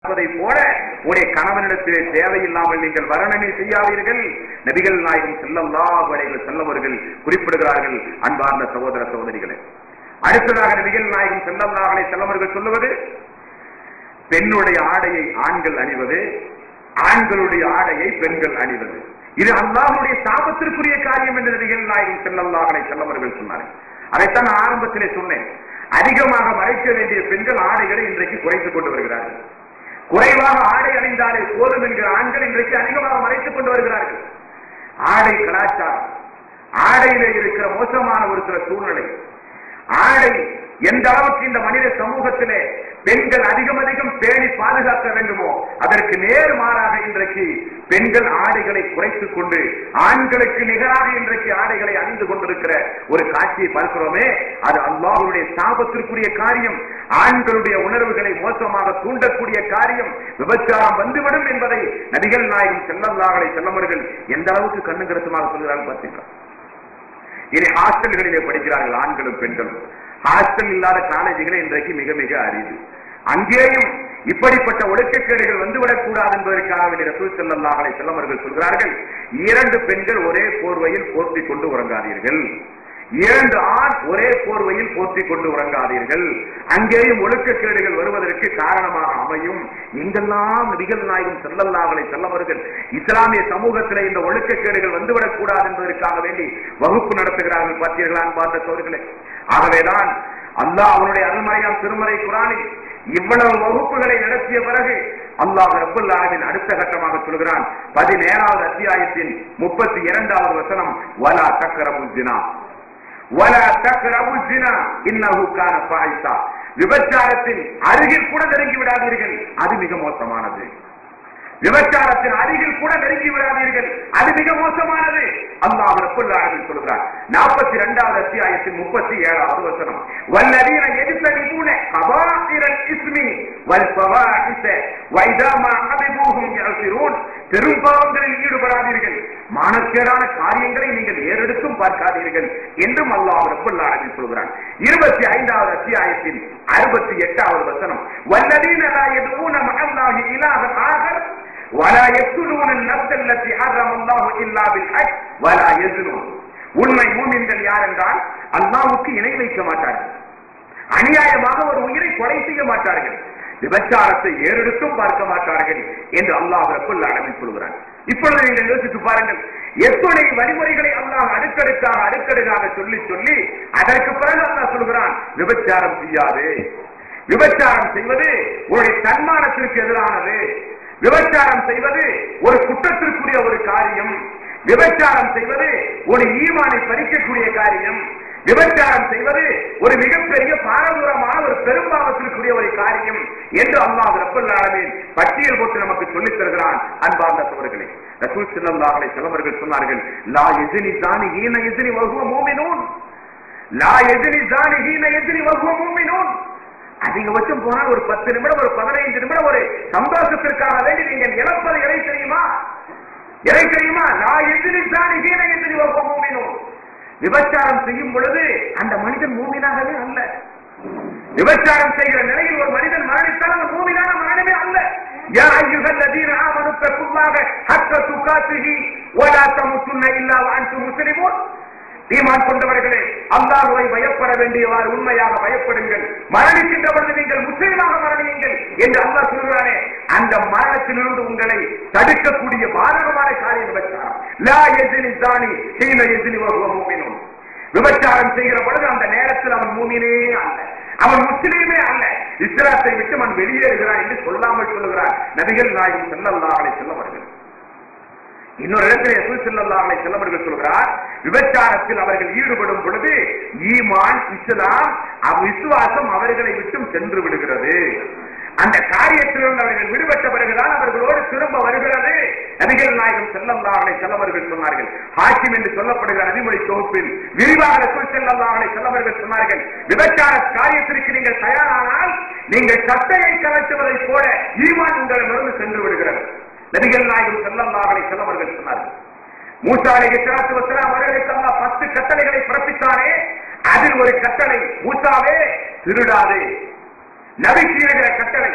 அதை போல உடைய கணவனிடத்திலே தேவையில்லாமல் நீங்கள் வர்ணனை செய்யாதீர்கள் நபிகள் நாயகம் செல்லல்லா வரைகள் செல்லவர்கள் குறிப்பிடுகிறார்கள் அன்பார்ந்த சகோதர சகோதரிகளே அடுத்ததாக நபிகள் நாயகம் செல்லல்லாஹலை செல்லவர்கள் சொல்லுவது பெண்ணுடைய ஆடையை ஆண்கள் அணிவது ஆண்களுடைய ஆடையை பெண்கள் அணிவது இது அல்லாஹுடைய சாபத்திற்குரிய காரியம் என்று நபிகள் நாயகம் செல்லல்லாஹலை செல்லவர்கள் சொன்னார்கள் அதைத்தான் நான் ஆரம்பத்திலே சொன்னேன் அதிகமாக மறைக்க வேண்டிய பெண்கள் ஆடைகளை இன்றைக்கு குறைத்துக் கொண்டு வருகிறார்கள் குறைவாக ஆடை அணிந்தாலே போதும் என்கிற ஆண்கள் இன்றைக்கு அதிகமாக மறைத்துக் கொண்டு வருகிறார்கள் ஆடை கலாச்சாரம் ஆடையிலே இருக்கிற மோசமான ஒரு சில சூழ்நிலை ஆடை எந்த அளவுக்கு இந்த மனித சமூகத்திலே பெண்கள் அதிகம் அதிகம் பேணி பாதுகாக்க வேண்டுமோ அதற்கு நேர் மாறாக இன்றைக்கு பெண்கள் ஆடைகளை குறைத்துக் கொண்டு ஆண்களுக்கு நிகராக இன்றைக்கு ஆடைகளை அணிந்து கொண்டிருக்கிற ஒரு காட்சியை பார்க்கிறோமே அது அல்லாஹ்வுடைய சாபத்திற்குரிய காரியம் ஆண்களுடைய உணர்வுகளை மோசமாக தூண்டக்கூடிய காரியம் விபச்சாரம் வந்துவிடும் என்பதை நபிகள் நாயகம் செல்லல்லாஹலை செல்லவர்கள் எந்த அளவுக்கு கண்ணுங்கரசமாக சொல்கிறார்கள் பார்த்தீங்களா இனி ஹாஸ்டல்களிலே படிக்கிறார்கள் ஆண்களும் பெண்களும் ஹாஸ்டல் இல்லாத காலேஜுகளே இன்றைக்கு மிக மிக அரிது அங்கேயும் இப்படிப்பட்ட ஒழுக்கக்கேடுகள் வந்துவிடக் கூடாது என்பதற்காக வேண்டிய ரசூல் செல்லல்லாஹலை செல்லவர்கள் சொல்கிறார்கள் இரண்டு பெண்கள் ஒரே போர்வையில் போர்த்திக் கொண்டு உறங்காதீர்கள் இரண்டு ஆண் ஒரே போர்வையில் போர்த்திக் கொண்டு உறங்காதீர்கள் அங்கேயும் ஒழுக்கக்கேடுகள் வருவதற்கு காரணமாக அமையும் எங்கெல்லாம் நபிகள் நாயகம் செல்லல்லாஹலை செல்லவர்கள் இஸ்லாமிய சமூகத்தில் இந்த ஒழுக்கக்கேடுகள் வந்துவிடக் கூடாது என்பதற்காக வேண்டி வகுப்பு நடத்துகிறார்கள் பார்த்தீர்களா பார்த்த சோர்களே ஆகவேதான் அல்லாஹ் அவனுடைய அருள்மறையாம் திருமறை குரானில் இவ்வளவு வகுப்புகளை நடத்திய பிறகு அல்லாஹ் ரப்புல் ஆலமின் அடுத்த கட்டமாக சொல்கிறான் பதினேழாவது அத்தியாயத்தின் முப்பத்தி இரண்டாவது வசனம் வலா தக்கரமுல் ஜினா வலா தக்கரமுல் ஜினா இன்னஹு கான ஃபாஹிஷா விபச்சாரத்தின் அருகில் கூட நெருங்கி விடாதீர்கள் அது மிக மோசமானது விபச்சாரத்தின் அருகில் கூட நெருங்கி விடாதீர்கள் அது மிக மோசமானது அல்லாஹ் ரப்புல் ஆலமீன் சொல்கிறார் நாற்பத்தி இரண்டாவது அத்தியாயத்தின் முப்பத்தி ஏழாவது வசனம் வல்லதீன எஜ்தனிபூன கபாயிரல் இஸ்மி வல் ஃபவாஹிஷ வைதா மா அபிபூஹும் யஸிரூன் பெரும் பாவங்களில் ஈடுபடாதீர்கள் மானக்கேடான காரியங்களை நீங்கள் ஏறெடுத்தும் பார்க்காதீர்கள் என்றும் அல்லாஹ் ரப்புல் ஆலமீன் சொல்கிறான் இருபத்தி ஐந்தாவது அத்தியாயத்தின் அறுபத்தி எட்டாவது வசனம் வல்லதீன லா யதுஊன மஅல்லாஹி இலாஹன் ஆகர் ولا يقتلون النفس التي حرم الله الا بالحق ولا يزنون உண்மை மூமின்கள் யார் என்றால் அல்லாஹ்வுக்கு இணை வைக்க மாட்டார்கள் அநியாயமாக ஒரு உயிரை கொலை செய்ய மாட்டார்கள் விபச்சாரத்தை ஏறெடுத்தும் பார்க்க மாட்டார்கள் என்று அல்லாஹ் ரப்புல் ஆலமீன் சொல்கிறான் இப்பொழுது நீங்கள் யோசித்து பாருங்கள் எத்தனை வழிமுறைகளை அல்லாஹ் அடுக்கடுக்காக அடுக்கடுக்காக சொல்லி சொல்லி அதற்கு பிறகு அல்லாஹ் சொல்கிறான் விபச்சாரம் செய்யாது விபச்சாரம் செய்வது ஒரு தன்மானத்திற்கு எதிரானது விபச்சாரம் செய்வது ஒரு குற்றத்திற்குரிய ஒரு காரியம் விபச்சாரம் செய்வது ஒரு ஈமானை பறிக்கக்கூடிய காரியம் விபச்சாரம் செய்வது ஒரு மிகப்பெரிய பாரதூரமான ஒரு பெரும்பாவத்திற்குரிய ஒரு காரியம் என்று அல்லாஹ் ரப்பல் ஆலமீன் பட்டியல் போட்டு நமக்கு சொல்லித் தருகிறான் அன்பார்ந்த சோழர்களே ரசூல் ஸல்லல்லாஹு சிலவர்கள் சொன்னார்கள் லா எதினி தானி ஈன எதினி வகுவ மூமினூன் லா எதினி தானி ஈன எதினி வகுவ மூமினூன் அதிகபட்சம் போனால் ஒரு பத்து நிமிடம் ஒரு பதினைந்து நிமிடம் ஒரு சந்தோஷத்திற்காக வேண்டி நீங்கள் இழப்பது எதை தெரியுமா எதை தெரியுமா நான் எதிரி தான் இதீன எதிரி மூமினோம் விபச்சாரம் செய்யும் பொழுது அந்த மனிதன் மூமினாகவே அல்ல விபச்சாரம் செய்கிற நிலையில் ஒரு மனிதன் மரணித்தால் அந்த மூமினான மரணமே அல்ல யா அய்யுஹல் லதீன ஆமனு தக்குல்லாஹ ஹக்க துகாத்திஹி வலா தமுத்துன்ன இல்லா வஅன்தும் முஸ்லிமூன் ஈமான் கொண்டவர்களே அல்லாஹுவை பயப்பட வேண்டியவாறு உண்மையாக பயப்படுங்கள் மரணிக்கின்ற பொழுது நீங்கள் முஸ்லீமாக மரணியுங்கள் என்று அல்லாஹ் சொல்கிறானே அந்த மரணத்திலிருந்து உங்களை தடுக்கக்கூடிய பாதகமான காரியம் விபச்சாரம் லா எதிரி தானி சீன எதிரி மூமினும் விபச்சாரம் செய்கிற பொழுது அந்த நேரத்தில் அவன் மூமினே அல்ல அவன் முஸ்லீமே அல்ல இஸ்லாத்தை விட்டு அவன் வெளியேறுகிறான் என்று சொல்லாமல் சொல்லுகிறார் நபிகள் நாயகம் செல்லல்லாஹலை செல்லவர்கள் இன்னொரு இடத்துல ரசூல் ஸல்லல்லாஹு அலைஹி வஸல்லம் அவர்கள் சொல்கிறார் விபச்சாரத்தில் அவர்கள் ஈடுபடும் பொழுது ஈமான் இஸ்லாம் அவ் விசுவாசம் அவர்களை விட்டும் சென்று விடுகிறது அந்த காரியத்திலிருந்து அவர்கள் விடுபட்ட பிறகுதான் அவர்களோடு திரும்ப வருகிறது நபிகள் நாயகம் ஸல்லல்லாஹு அலைஹி வஸல்லம் அவர்கள் சொன்னார்கள் ஹாக்கிம் என்று சொல்லப்படுகிற நபிமொழி தொகுப்பில் விரிவாக ரசூல் ஸல்லல்லாஹு அலைஹி வஸல்லம் அவர்கள் சொன்னார்கள் விபச்சார காரியத்திற்கு நீங்கள் தயாரானால் நீங்கள் சட்டையை கலட்டுவதைப் போல ஈமான் உங்களிடமிருந்து சென்று விடுகிறது நபிகள் நாயகம் செல்லல்லாஹலை செல்லவர்கள் சொன்னார்கள் மூசா அலைஹி ஸலாத்து வஸலாம் அவர்களுக்கு அல்லாஹ் பத்து கட்டளைகளை பிறப்பித்தானே அதில் ஒரு கட்டளை மூசாவே திருடாதே நபிக்கு இருக்கிற கட்டளை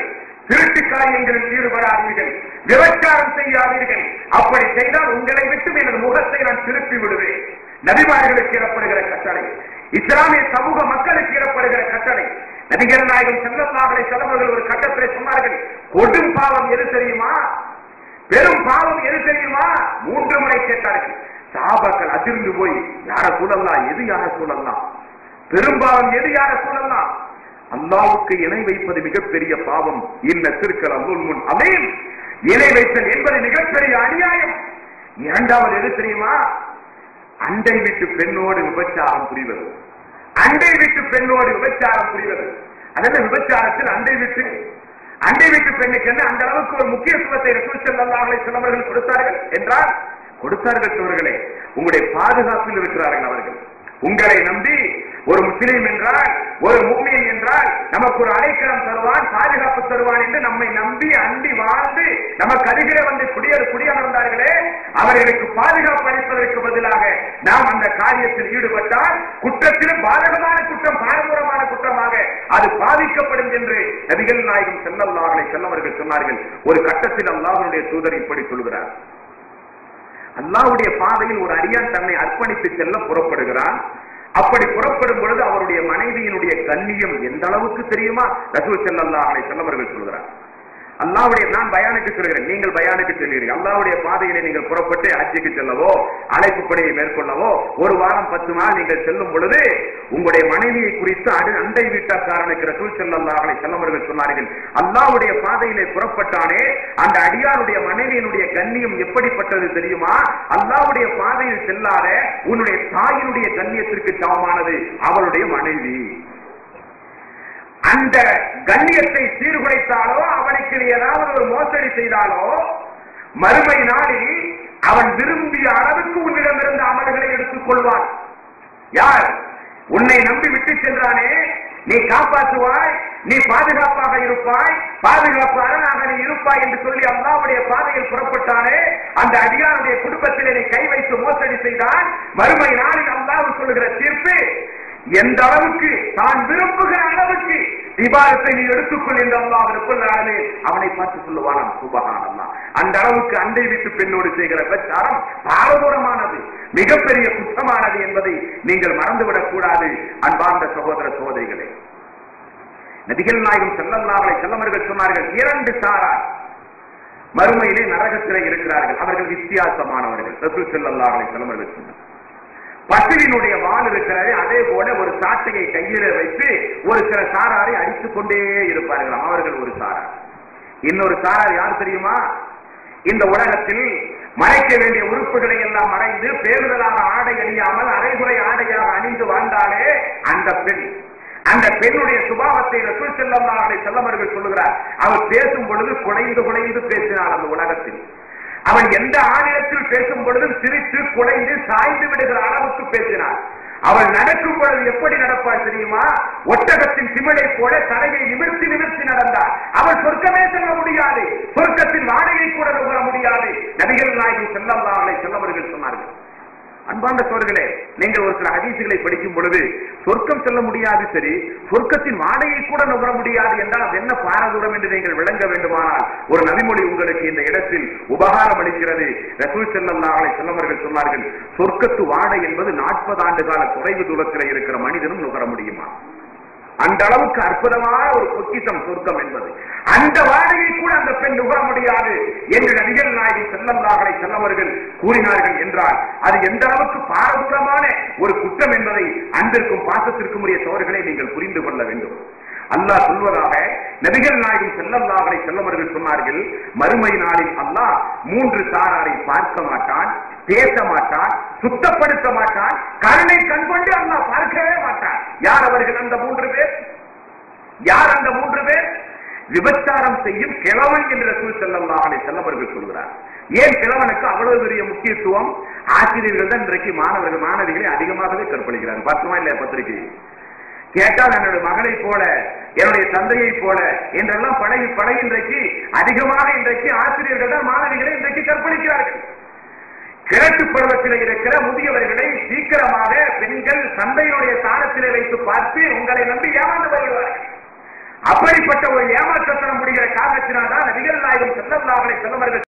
திருட்டு காரியங்களில் ஈடுபடாதீர்கள் விபச்சாரம் செய்யாதீர்கள் அப்படி செய்தால் உங்களை விட்டு எனது முகத்தை நான் திருப்பி விடுவேன் நபிமார்களுக்கு இடப்படுகிற கட்டளை இஸ்லாமிய சமூக மக்களுக்கு இடப்படுகிற கட்டளை நபிகள் நாயகம் செல்லல்லாஹலை செலவர்கள் ஒரு கட்டத்தில் சொன்னார்கள் கொடும் பாவம் எது தெரியுமா பெரும் பாவம் எது தெரியுமா மூன்று முறை கேட்டார்கள் சாபாக்கள் அதிர்ந்து போய் யார சூழல்லாம் எது யார சூழல்லாம் பெரும்பாவம் எது யார சூழல்லாம் அல்லாவுக்கு இணை வைப்பது மிகப்பெரிய பாவம் இன்ன திருக்கல் அல்லுல் முன் அமீன் இணை வைத்தல் என்பது மிகப்பெரிய அநியாயம் இரண்டாவது எது தெரியுமா அண்டை வீட்டு பெண்ணோடு விபச்சாரம் புரிவது அண்டை வீட்டு பெண்ணோடு விபச்சாரம் புரிவது அதாவது விபச்சாரத்தில் அண்டை வீட்டு அண்டை வீட்டு பெண்ணுக்கு என்ன அந்த அளவுக்கு ஒரு முக்கியத்துவத்தை ரசூல் செல்லல்லாஹலை சிலவர்கள் கொடுத்தார்கள் என்றால் கொடுத்தார்கள் சோர்களே உங்களுடைய பாதுகாப்பில் இருக்கிறார்கள் அவர்கள் உங்களை நம்பி ஒரு முஸ்லீம் என்றால் ஒரு முக்மீன் என்றால் நமக்கு ஒரு அடைக்கலம் தருவான் பாதுகாப்பு தருவான் என்று நம்மை நம்பி அண்டி வாழ்ந்து நமக்கு அருகிலே வந்து குடியேறு குடியமர்ந்தார்களே அவர்களுக்கு பாதுகாப்பு அளிப்பதற்கு பதிலாக நாம் அந்த காரியத்தில் ஈடுபட்டால் குற்றத்திலும் பாதகமான குற்றம் பாரதூரமான குற்றமாக அது பாதிக்கப்படும் என்று நபிகள் நாயகம் செல்லல்லாஹலை செல்லவர்கள் சொன்னார்கள் ஒரு கட்டத்தில் அல்லாஹனுடைய தூதர் இப்படி சொல்கிறார் அல்லாவுடைய பாதையில் ஒரு அடியான் தன்னை அர்ப்பணித்து செல்ல புறப்படுகிறான் அப்படி புறப்படும் பொழுது அவருடைய மனைவியினுடைய கண்ணியம் எந்த அளவுக்கு தெரியுமா ரசூல் செல்லல்லா அவனை செல்லவர்கள் சொல்கிறார் அல்லாவுடைய நான் பயானுக்கு சொல்கிறேன் நீங்கள் பயானுக்கு செல்கிறீர்கள் அல்லாவுடைய பாதையிலே நீங்கள் புறப்பட்டு ஹஜ்ஜுக்கு செல்லவோ அழைப்பு பணியை மேற்கொள்ளவோ ஒரு வாரம் பத்து நாள் நீங்கள் செல்லும் பொழுது உங்களுடைய மனைவியை குறித்து அடு அண்டை வீட்டாக்காரனுக்கு ரசூல் செல்லல்லா அவனை செல்லவர்கள் சொன்னார்கள் அல்லாவுடைய பாதையிலே புறப்பட்டானே அந்த அடியாருடைய மனைவியினுடைய கண்ணியம் எப்படிப்பட்டது தெரியுமா அல்லாவுடைய பாதையில் செல்லாத உன்னுடைய தாயினுடைய கண்ணியத்திற்கு சமமானது அவளுடைய மனைவி அந்த கண்ணியத்தை சீர்குலைத்தாலோ அவனுக்கு நீ ஏதாவது ஒரு மோசடி செய்தாலோ மறுமை நாளில் அவன் விரும்பிய அளவுக்கு உன்னிடமிருந்து அமல்களை எடுத்துக் கொள்வான் யார் உன்னை நம்பி விட்டு சென்றானே நீ காப்பாற்றுவாய் நீ பாதுகாப்பாக இருப்பாய் பாதுகாப்பு அரணாக நீ இருப்பாய் என்று சொல்லி அல்லாவுடைய பாதையில் புறப்பட்டானே அந்த அடியாருடைய குடும்பத்திலே நீ கை வைத்து மோசடி செய்தான் மறுமை நாளில் அல்லாஹ் சொல்லுகிற தீர்ப்பு எந்த அளவுக்கு தான் விரும்புகிற அளவுக்கு விவாதத்தை நீ எடுத்துக்கொள் என்று அல்லாஹ் இருக்கிறானே அவனை பார்த்து சொல்லுவானாம் சுபகான் அல்லா அந்த அளவுக்கு அண்டை வீட்டு பெண்ணோடு செய்கிற பிரச்சாரம் பாரதூரமானது மிகப்பெரிய குற்றமானது என்பதை நீங்கள் மறந்துவிடக் கூடாது அன்பார்ந்த சகோதர சகோதரிகளே நபிகள் நாயகம் செல்லல்லாமலை செல்லவர்கள் சொன்னார்கள் இரண்டு சாரார் மறுமையிலே நரகத்திலே இருக்கிறார்கள் அவர்கள் வித்தியாசமானவர்கள் ரசூல் செல்லல்லாமலை செல்லவர்கள் சொன்னார் பசுவினுடைய வால் இருக்கிறது அதே போல ஒரு சாட்டையை கையில வைத்து ஒரு சில சாராரை அடித்துக் கொண்டே இருப்பார்கள் அவர்கள் ஒரு சாரார் இன்னொரு சாரார் யார் தெரியுமா இந்த உலகத்தில் மறைக்க வேண்டிய உறுப்புகளை எல்லாம் மறைந்து பேருதலாக ஆடை அணியாமல் அரைகுறை ஆடையாக அணிந்து வாழ்ந்தாலே அந்த பெண் அந்த பெண்ணுடைய சுபாவத்தை ரசூல் செல்லம்மார்களை செல்லவர்கள் சொல்லுகிறார் அவர் பேசும் பொழுது குலைந்து குலைந்து பேசினார் அந்த உலகத்தில் அவன் எந்த ஆணியத்தில் பேசும் பொழுதும் சிரித்து குலைந்து சாய்ந்து விடுகிற அளவுக்கு பேசினார் அவள் நடக்கும் பொழுது எப்படி நடப்பாள் தெரியுமா ஒட்டகத்தின் திமிழை போல தலையை நிமிர்த்தி நிமிர்த்தி நடந்தார் அவள் சொர்க்கமே செல்ல முடியாது சொர்க்கத்தின் வாடகை கூட நுகர முடியாது நபிகள் நாயகி செல்லம்லாவலை செல்லவர்கள் சொன்னார்கள் அன்பார்ந்த சோர்களே நீங்கள் ஒரு சில ஹதீசுகளை படிக்கும் பொழுது சொர்க்கம் செல்ல முடியாது சரி சொர்க்கத்தின் வாடகை கூட நுகர முடியாது என்றால் அது என்ன பாரதூரம் என்று நீங்கள் விளங்க வேண்டுமானால் ஒரு நபிமொழி உங்களுக்கு இந்த இடத்தில் உபகாரம் அளிக்கிறது ரசூல் செல்லல்லாஹலை செல்லவர்கள் சொன்னார்கள் சொர்க்கத்து வாடை என்பது நாற்பது ஆண்டு கால குறைவு தூரத்தில் இருக்கிற மனிதனும் நுகர முடியுமா அந்த அளவுக்கு அற்புதமான ஒரு பொக்கிசம் சொர்க்கம் என்பது அந்த வாடகை கூட அந்த பெண் நுகர முடியாது என்று நபிகள் நாயகி செல்லம்லாகளை செல்லவர்கள் கூறினார்கள் என்றால் அது எந்த அளவுக்கு பாரதூரமான ஒரு குற்றம் என்பதை அன்பிற்கும் பாசத்திற்கும் உரிய சோழர்களை நீங்கள் புரிந்து கொள்ள வேண்டும் அல்லாஹ் சொல்வதாக நபிகள் நாயகம் செல்லல்லாஹலை செல்லவர்கள் சொன்னார்கள் மறுமை நாளில் அல்லாஹ் மூன்று சாராரை பார்க்க மாட்டான் பேச மாட்டான் சுத்தப்படுத்த மாட்டான் கருணை கண்கொண்டு அல்லாஹ் பார்க்கவே மாட்டான் யார் அவர்கள் அந்த மூன்று பேர் யார் அந்த மூன்று பேர் விபச்சாரம் செய்யும் கிழவன் என்று ரசூல் செல்லல்லாஹலை செல்லவர்கள் சொல்கிறார் ஏன் கிழவனுக்கு அவ்வளவு பெரிய முக்கியத்துவம் ஆசிரியர்கள் தான் இன்றைக்கு மாணவர்கள் மாணவிகளை அதிகமாகவே கற்பழிக்கிறார்கள் பத்துமா இல்லையா பத்திரிகை கேட்டால் என்னுடைய மகளை போல என்னுடைய தந்தையை போல என்றெல்லாம் பழகி பழகி இன்றைக்கு அதிகமாக இன்றைக்கு ஆசிரியர்கள் தான் மாணவிகளை இன்றைக்கு கற்பழிக்கிறார்கள் கிழக்கு பருவத்தில் இருக்கிற முதியவர்களை சீக்கிரமாக பெண்கள் சந்தையினுடைய ஸ்தானத்திலே வைத்து பார்த்து உங்களை நம்பி ஏமாந்து வருகிறார்கள் அப்படிப்பட்ட ஒரு ஏமாற்றத்தனம் முடிகிற காரணத்தினால்தான் நபிகள் நாயகம் செல்லல்லாஹலை செல்லவர்கள்